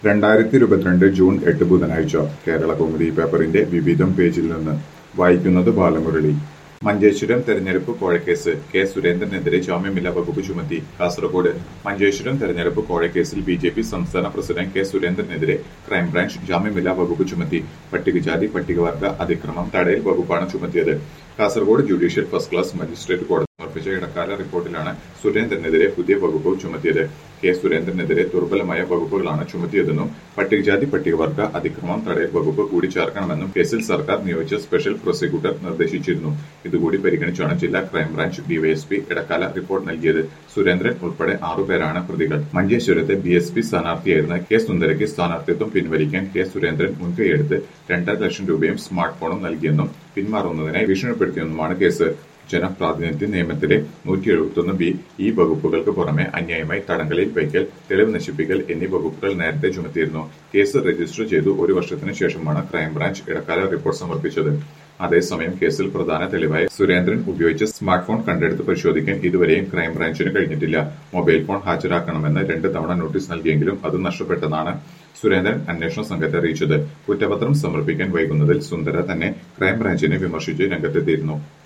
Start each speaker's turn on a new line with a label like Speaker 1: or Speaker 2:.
Speaker 1: രണ്ടായിരത്തി ഇരുപത്തിരണ്ട് ജൂൺ എട്ട് ബുധനാഴ്ച കേരള കൗമുദി പേപ്പറിന്റെ വിവിധം പേജിൽ നിന്ന് വായിക്കുന്നത് ബാലമുരളി മഞ്ചേശ്വരം തെരഞ്ഞെടുപ്പ് കോഴക്കേസ് കെ സുരേന്ദ്രനെതിരെ ജാമ്യമില്ലാ വകുപ്പ് ചുമത്തി കാസർഗോഡ് മഞ്ചേശ്വരം തെരഞ്ഞെടുപ്പ് കോഴക്കേസിൽ ബി ജെ പി സംസ്ഥാന പ്രസിഡന്റ് കെ സുരേന്ദ്രനെതിരെ ക്രൈംബ്രാഞ്ച് ജാമ്യമില്ലാ വകുപ്പ് ചുമത്തി പട്ടികജാതി പട്ടികവർഗ അതിക്രമം തടയൽ വകുപ്പാണ് ചുമത്തിയത് Kasaragod judicial first class magistrate കോടതി സമർപ്പിച്ച ഇടക്കാല റിപ്പോർട്ടിലാണ് സുരേന്ദ്രനെതിരെ പുതിയ വകുപ്പ് ചുമത്തിയത് കെ സുരേന്ദ്രനെതിരെ ദുർബലമായ വകുപ്പുകളാണ് ചുമത്തിയതെന്നും പട്ടികജാതി പട്ടികവർഗ അതിക്രമം തടയൽ വകുപ്പ് കൂടി ചേർക്കണമെന്നും കേസിൽ സർക്കാർ നിയോഗിച്ച സ്പെഷ്യൽ പ്രോസിക്യൂട്ടർ നിർദ്ദേശിച്ചിരുന്നു ഇതുകൂടി പരിഗണിച്ചാണ് ജില്ലാ ക്രൈംബ്രാഞ്ച് ഡിവൈഎസ്പി ഇടക്കാല റിപ്പോർട്ട് നൽകിയത് സുരേന്ദ്രൻ ഉൾപ്പെടെ ആറുപേരാണ് പ്രതികൾ മഞ്ചേശ്വരത്തെ ബി എസ് പി സ്ഥാനാർത്ഥിയായിരുന്ന കെ സുന്ദരയ്ക്ക് സ്ഥാനാർത്ഥിത്വം പിൻവലിക്കാൻ കെ സുരേന്ദ്രൻ മുൻകൈയെടുത്ത് രണ്ടര ലക്ഷം രൂപയും സ്മാർട്ട് ഫോണും നൽകിയെന്നും പിന്മാറുന്നതിനായി ഭീഷണിപ്പെടുത്തിയെന്നുമാണ് കേസ് ജനപ്രാതിനിധ്യ നിയമത്തിലെ നൂറ്റി എഴുപത്തൊന്ന് ബി ഈ വകുപ്പുകൾക്ക് പുറമെ അന്യായമായി തടങ്കലിൽ വയ്ക്കൽ തെളിവ് നശിപ്പിക്കൽ എന്നീ വകുപ്പുകൾ നേരത്തെ ചുമത്തിയിരുന്നു കേസ് രജിസ്റ്റർ ചെയ്തു ഒരു വർഷത്തിനു ശേഷമാണ് ക്രൈംബ്രാഞ്ച് ഇടക്കാല റിപ്പോർട്ട് സമർപ്പിച്ചത് അതേസമയം കേസിൽ പ്രധാന തെളിവായ സുരേന്ദ്രൻ ഉപയോഗിച്ച സ്മാർട്ട് ഫോൺ കണ്ടെടുത്ത് പരിശോധിക്കാൻ ഇതുവരെയും ക്രൈംബ്രാഞ്ചിന് കഴിഞ്ഞിട്ടില്ല മൊബൈൽ ഫോൺ ഹാജരാക്കണമെന്ന് രണ്ട് തവണ നോട്ടീസ് നൽകിയെങ്കിലും അത് നഷ്ടപ്പെട്ടതാണ് സുരേന്ദ്രൻ അന്വേഷണ സംഘത്തെ അറിയിച്ചത് കുറ്റപത്രം സമർപ്പിക്കാൻ വൈകുന്നതിൽ സുന്ദര തന്നെ ക്രൈംബ്രാഞ്ചിനെ വിമർശിച്ച് രംഗത്തെത്തിയിരുന്നു